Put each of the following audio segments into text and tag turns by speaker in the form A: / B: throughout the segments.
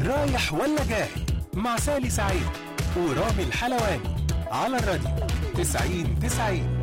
A: رايح ولا جاي مع سالي سعيد ورامي الحلواني على الراديو 90 90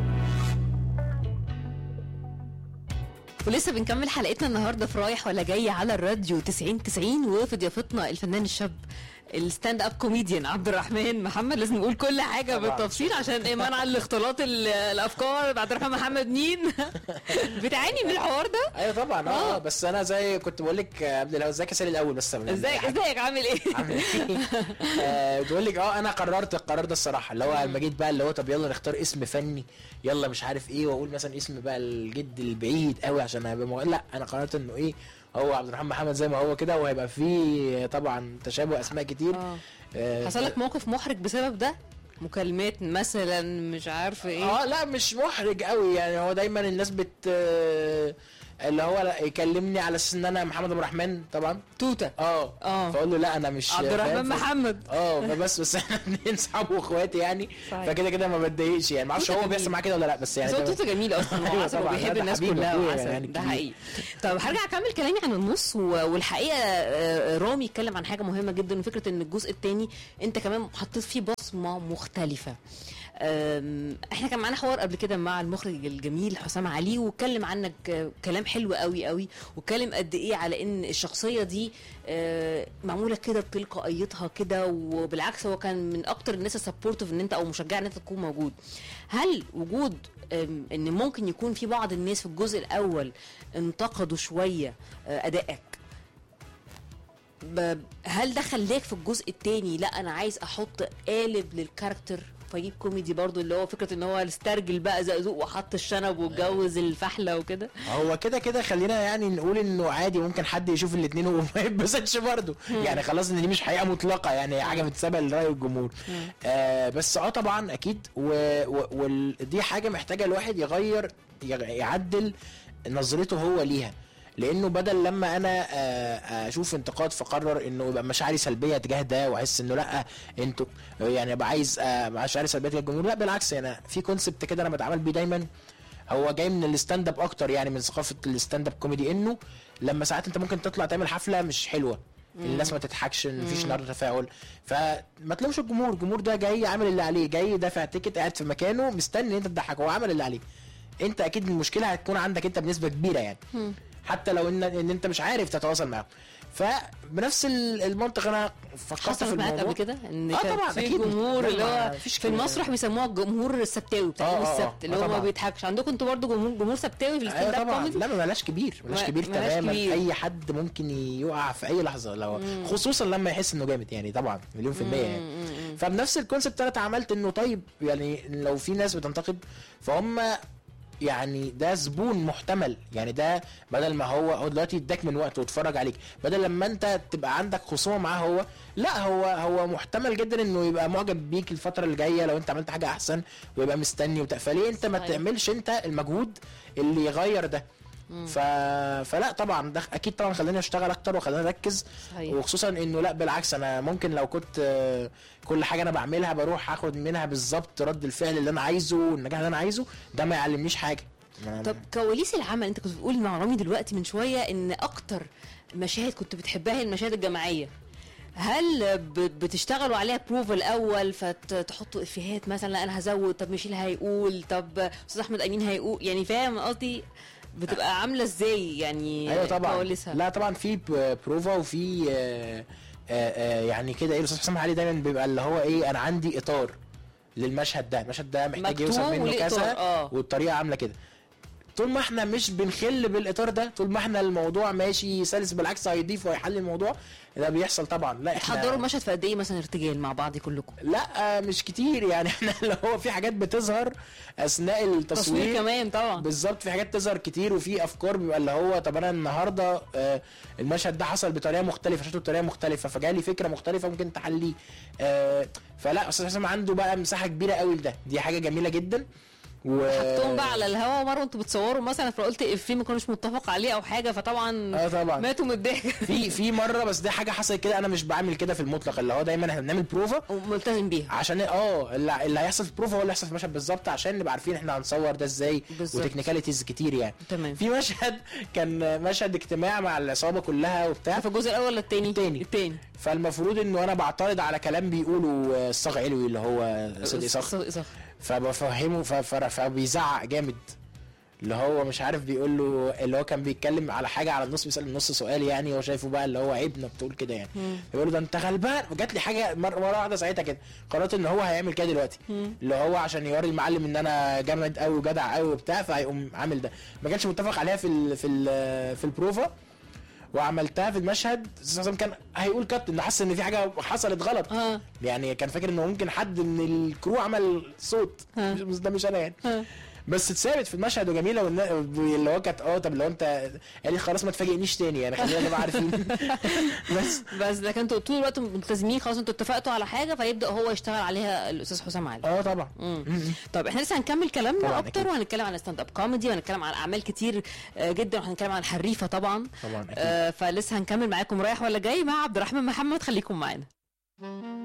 B: ولسه بنكمل حلقتنا النهارده في رايح ولا جاي على الراديو 90 90 وفي ضيافتنا الفنان الشاب الستاند اب كوميديان عبد الرحمن محمد لازم نقول كل حاجه
C: طبعاً.
B: بالتفصيل عشان ايه منع الاختلاط ال- الافكار عبد الرحمن محمد مين بتعاني من الحوار ده
C: ايوه طبعا
B: آه.
C: اه بس انا زي كنت بقول لك قبل الهوا ازيك يا سالي الاول بس قبل
B: ازيك
C: حاجة.
B: ازيك عامل ايه
C: عامل ايه؟ آه، بتقول لك اه انا قررت القرار ده الصراحه اللي هو لما جيت بقى اللي هو طب يلا نختار اسم فني يلا مش عارف ايه واقول مثلا اسم بقى الجد البعيد قوي عشان هيبقى مو... لا انا قررت انه ايه هو عبد الرحمن محمد زي ما هو كده وهيبقى فيه طبعا تشابه اسماء كتير
B: آه.
C: آه،
B: حصل لك موقف محرج بسبب ده مكالمات مثلا مش عارفه ايه
C: اه لا مش محرج قوي يعني هو دايما الناس بت آه، اللي هو لا يكلمني على اساس ان انا محمد ابو الرحمن طبعا
B: توته
C: اه
B: آه.
C: فاقول له لا انا مش
B: عبد الرحمن
C: فاهم؟
B: محمد
C: اه فبس بس احنا اتنين صحاب واخواتي يعني
B: صحيح.
C: فكده كده ما بتضايقش يعني ما اعرفش
B: توتة
C: هو
B: جميل.
C: بيحصل معاه كده ولا لا بس يعني
B: بس هو
C: تمام.
B: توته جميل اصلا هو
C: أيوة
B: عسل
C: طبعاً.
B: وبيحب
C: لا، ده
B: الناس
C: حبيبي
B: كلها
C: أخويا
B: وعسل
C: يعني
B: ده
C: كبير.
B: حقيقي طب هرجع اكمل كلامي عن النص و- والحقيقه آه، رامي اتكلم عن حاجه مهمه جدا وفكره ان الجزء الثاني انت كمان حطيت فيه بصمه مختلفه أم، احنا كان معانا حوار قبل كده مع المخرج الجميل حسام علي واتكلم عنك آه، كلام حلو قوي قوي واتكلم قد ايه على ان الشخصيه دي آه، معموله كده بتلقائيتها كده وبالعكس هو كان من اكتر الناس السبورتيف ان انت او مشجع ان انت تكون موجود هل وجود أم، ان ممكن يكون في بعض الناس في الجزء الاول انتقدوا شويه آه، ادائك ب- هل ده خلاك في الجزء التاني لا انا عايز احط قالب للكاركتر فاجيب كوميدي برضو اللي هو فكره ان هو استرجل بقى زقزوق وحط الشنب واتجوز الفحله وكده
C: هو كده كده خلينا يعني نقول انه عادي ممكن حد يشوف الاثنين وما يتبسطش برضه يعني خلاص ان دي مش حقيقه مطلقه يعني حاجه متسابه لراي الجمهور آه بس اه طبعا اكيد ودي حاجه محتاجه الواحد يغير يغ- يعدل نظرته هو ليها لانه بدل لما انا آه، اشوف انتقاد فقرر انه يبقى مشاعري سلبيه تجاه ده واحس انه لا انتوا يعني ابقى عايز آه، مشاعري سلبيه تجاه الجمهور لا بالعكس يعني في كونسبت كده انا بتعامل بيه دايما هو جاي من الستاند اب اكتر يعني من ثقافه الستاند اب كوميدي انه لما ساعات انت ممكن تطلع تعمل حفله مش حلوه الناس ما تضحكش مفيش نار تفاعل فما تلومش الجمهور الجمهور ده جاي عامل اللي عليه جاي دافع تيكت قاعد في مكانه مستني ان انت تضحك هو عمل اللي عليه انت اكيد المشكله هتكون عندك انت بنسبه كبيره يعني حتى لو ان ان انت مش عارف تتواصل معاهم فبنفس ال- المنطق انا فكرت في
B: حصلت معاك
C: الموضوع
B: قبل كده ان
C: آه
B: كان
C: طبعاً،
B: في
C: أكيد.
B: جمهور
C: لا،
B: اللي
C: ما
B: هو
C: فيش
B: في
C: كده.
B: المسرح بيسموها الجمهور السبتاوي بتاع
C: آه،
B: يوم
C: آه،
B: السبت اللي
C: آه
B: هو ما
C: طبعاً.
B: بيضحكش عندكم انتوا برضه جمهور جمهور سبتاوي في الستاند
C: ايوه
B: اب
C: طبعا
B: كوميدي
C: لا ما بلاش كبير بلاش
B: ما-
C: كبير
B: ملاش
C: تماما
B: كبير.
C: اي حد ممكن يقع في اي لحظه لو خصوصا لما يحس انه جامد يعني طبعا مليون في الميه يعني فبنفس الكونسيبت انا اتعاملت انه طيب يعني لو في ناس بتنتقد فهم يعني ده زبون محتمل يعني ده بدل ما هو هو دلوقتي اداك من وقته واتفرج عليك بدل لما انت تبقى عندك خصومه معاه هو لا هو هو محتمل جدا انه يبقى معجب بيك الفتره اللي جايه لو انت عملت حاجه احسن ويبقى مستني وبتاع فليه انت ما
B: صحيح.
C: تعملش انت المجهود اللي يغير ده ف... فلا طبعا ده اكيد طبعا خلاني اشتغل اكتر وخلاني اركز
B: صحيح.
C: وخصوصا انه لا بالعكس انا ممكن لو كنت آه، كل حاجه انا بعملها بروح اخد منها بالظبط رد الفعل اللي انا عايزه والنجاح اللي انا عايزه ده ما يعلمنيش حاجه ما-
B: طب كواليس العمل انت كنت بتقول مع رامي دلوقتي من شويه ان اكتر مشاهد كنت بتحبها هي المشاهد الجماعيه هل ب- بتشتغلوا عليها بروف الاول فتحطوا افيهات مثلا انا هزود طب ميشيل هيقول طب استاذ احمد امين هيقول يعني فاهم قصدي بتبقى عامله ازاي يعني
C: ايوه طبعا
B: كواليسها
C: لا طبعا في ب- بروفا وفي آه، آه، آه، يعني كده ايه الاستاذ حسام علي دايما بيبقى اللي هو ايه انا عندي اطار للمشهد ده المشهد ده محتاج
B: مكتوب
C: يوصل منه
B: وليه
C: كذا
B: إطار، آه.
C: والطريقه عامله كده طول ما احنا مش بنخل بالاطار ده طول ما احنا الموضوع ماشي سلس بالعكس هيضيف وهيحل الموضوع ده بيحصل طبعا لا احنا
B: تحضروا المشهد في قد ايه مثلا ارتجال مع بعض كلكم
C: لا مش كتير يعني احنا اللي هو في حاجات بتظهر اثناء
B: تصوير
C: التصوير
B: كمان طبعا
C: بالظبط في حاجات تظهر كتير وفي افكار بيبقى اللي هو طب انا النهارده آه المشهد ده حصل بطريقه مختلفه شفته بطريقه مختلفه فجالي فكره مختلفه ممكن تحليه آه فلا استاذ حسام عنده بقى مساحه كبيره قوي لده دي حاجه جميله جدا
B: حطهم بقى على الهوا مره وانتوا بتصوروا مثلا فقلت افيه ما كانوش متفق عليه او حاجه فطبعا
C: اه طبعا
B: ماتوا من الضحك
C: في في مره بس دي حاجه حصلت كده انا مش بعمل كده في المطلق اللي هو دايما احنا بنعمل بروفا
B: وملتزم بيها
C: عشان اه اللي اللي هيحصل في البروفا هو اللي هيحصل في المشهد بالظبط عشان نبقى عارفين احنا هنصور ده ازاي
B: بالظبط.
C: وتكنيكاليتيز كتير يعني
B: تمام
C: في مشهد كان مشهد اجتماع مع العصابه كلها وبتاع
B: في الجزء الاول ولا التاني؟
C: التاني.
B: التاني
C: فالمفروض انه انا بعترض على كلام بيقوله الصاغ علوي اللي هو صدقي صخر
B: صدقي صخر
C: فبفهمه ف- ف- فبيزعق جامد اللي هو مش عارف بيقول له اللي هو كان بيتكلم على حاجه على النص بيسال النص سؤال يعني هو شايفه بقى اللي هو عيب انك تقول كده يعني بيقول له ده انت غلبان وجات لي حاجه مره مره واحده ساعتها كده قررت ان هو هيعمل كده دلوقتي اللي هو عشان يوري المعلم ان انا جامد قوي وجدع قوي وبتاع فهيقوم عامل ده ما كانش متفق عليها في ال في ال في البروفا وعملتها في المشهد أستاذ حسام كان هيقول كات ان حس ان في حاجه حصلت غلط
B: اه
C: يعني كان فاكر انه ممكن حد من الكرو عمل صوت
B: ها.
C: مش بس ده مش انا يعني
B: ها.
C: بس اتثابت في المشهد وجميله والنا- اللي هو كانت اه طب لو انت قال لي خلاص ما تفاجئنيش تاني يعني خلينا نبقى عارفين بس
B: بس لكن انتوا طول الوقت ملتزمين خلاص انتوا اتفقتوا على حاجه فيبدا هو يشتغل عليها الاستاذ حسام علي
C: اه طبعا
B: مم. طيب احنا لسه هنكمل كلامنا
C: طبعاً
B: اكتر
C: أكيد.
B: وهنتكلم عن ستاند اب كوميدي وهنتكلم عن اعمال كتير آه، جدا وهنتكلم عن الحريفه طبعا
C: طبعا اكيد
B: آه، فلسه هنكمل معاكم رايح ولا جاي مع عبد الرحمن محمد خليكم معانا